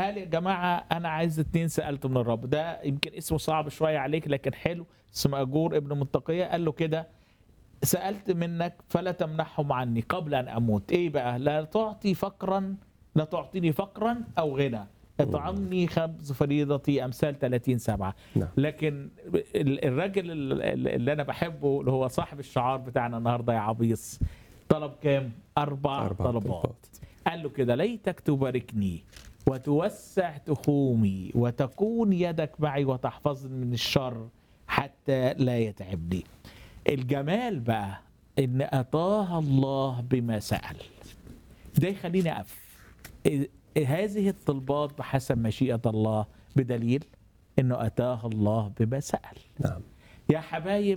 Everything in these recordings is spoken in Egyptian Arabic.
قال يا جماعه انا عايز اتنين سالته من الرب ده يمكن اسمه صعب شويه عليك لكن حلو اسمه اجور ابن متقيه قال له كده سالت منك فلا تمنحهم عني قبل ان اموت ايه بقى لا تعطي فقرا لا تعطيني فقرا او غنى اطعمني خبز فريضتي امثال 30 سبعه نعم. لكن ال- الراجل ال- ال- اللي انا بحبه اللي هو صاحب الشعار بتاعنا النهارده يا عبيص طلب كام؟ اربع, أربع طلبات طلبات. قال له كده ليتك تباركني وتوسع تخومي وتكون يدك معي وتحفظني من الشر حتى لا يتعبني الجمال بقى ان اتاه الله بما سأل ده يخليني اقف إيه- هذه الطلبات بحسب مشيئة الله بدليل انه اتاه الله بما سأل نعم يا حبايب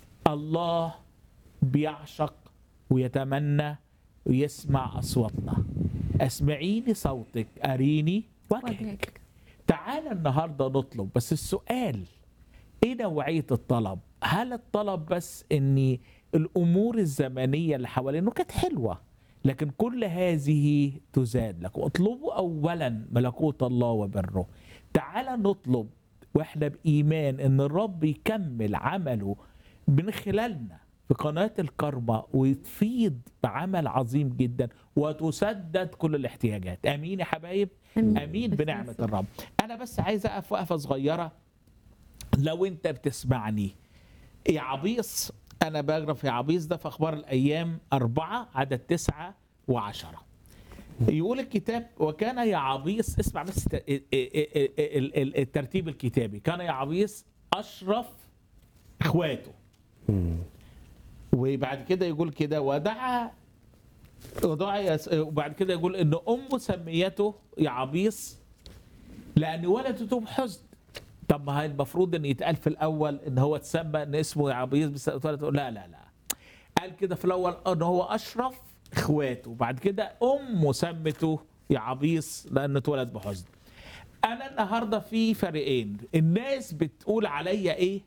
الله بيعشق ويتمنى ويسمع أصواتنا اسمعيني صوتك أريني وجهك وجهك تعال النهاردة نطلب بس السؤال ايه نوعية الطلب هل الطلب بس اني الامور الزمنية اللي حوالينه كانت حلوة لكن كل هذه تزاد لك اطلبوا اولا ملكوت الله وبره تعال نطلب واحنا بايمان ان الرب يكمل عمله من خلالنا في قناة الكرمة ويفيض بعمل عظيم جدا وتسدد كل الاحتياجات امين يا حبايب آمين. امين باسم بنعمة يسوع. الرب انا بس عايز اقف وقفة صغيرة لو انت بتسمعني يا عبيص انا بقرا في عبيص ده في اخبار الايام أربعة عدد تسعة وعشرة يقول الكتاب وكان يعبيص اسمع بس ت- ال- ال- ال- ال- الترتيب الكتابي كان يعبيص اشرف اخواته مم. وبعد كده يقول كده ودعا ودعا يس- وبعد كده يقول ان امه سميته يعبيص لان ولدته بحزن طب ما هي المفروض ان يتقال في الاول ان هو اتسمى ان اسمه يعبيص بس اتولد لا لا لا قال كده في الاول ان هو اشرف اخواته بعد كده امه سمته يعبيص لانه اتولد بحزن انا النهارده في فريقين الناس بتقول عليا ايه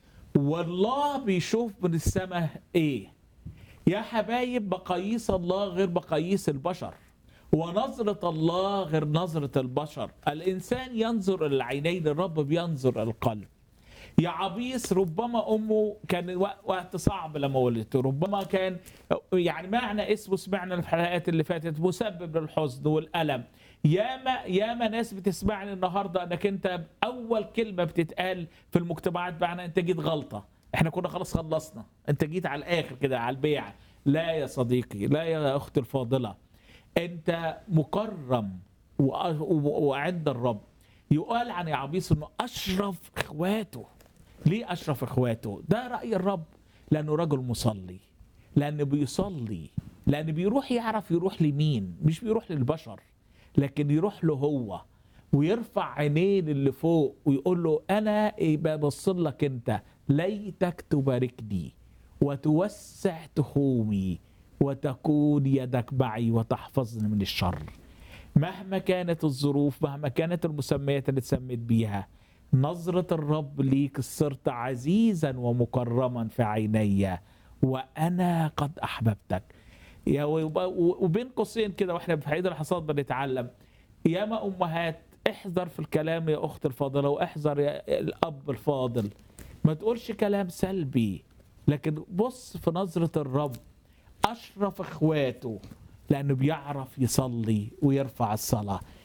والله بيشوف من السماء ايه يا حبايب مقاييس الله غير مقاييس البشر ونظرة الله غير نظرة البشر الإنسان ينظر إلى العينين الرب بينظر إلى القلب يا عبيس ربما امه كان وق- وقت صعب لما ولدته ربما كان يعني معنى اسمه سمعنا في الحلقات اللي فاتت مسبب للحزن والالم ياما ياما ناس بتسمعني النهارده انك انت اول كلمه بتتقال في المجتمعات معنى انت جيت غلطه احنا كنا خلاص خلصنا انت جيت على الاخر كده على البيع لا يا صديقي لا يا اختي الفاضله انت مكرم وأ- و- وعند الرب يقال عن يعبيس انه اشرف اخواته ليه اشرف اخواته ده راي الرب لانه رجل مصلي لانه بيصلي لانه بيروح يعرف يروح لمين مش بيروح للبشر لكن يروح له هو ويرفع عينيه للي فوق ويقول له انا إيه ببص لك انت ليتك تباركني وتوسع تخومي وتكون يدك معي وتحفظني من الشر مهما كانت الظروف مهما كانت المسميات اللي اتسميت بيها نظرة الرب ليك صرت عزيزا ومكرما في عيني وأنا قد أحببتك يا ويبقى- وبين قوسين كده واحنا في عيد الحصاد بنتعلم ياما أمهات احذر في الكلام يا أخت الفاضلة واحذر يا الأب الفاضل ما تقولش كلام سلبي لكن بص في نظرة الرب أشرف إخواته لأنه بيعرف يصلي ويرفع الصلاة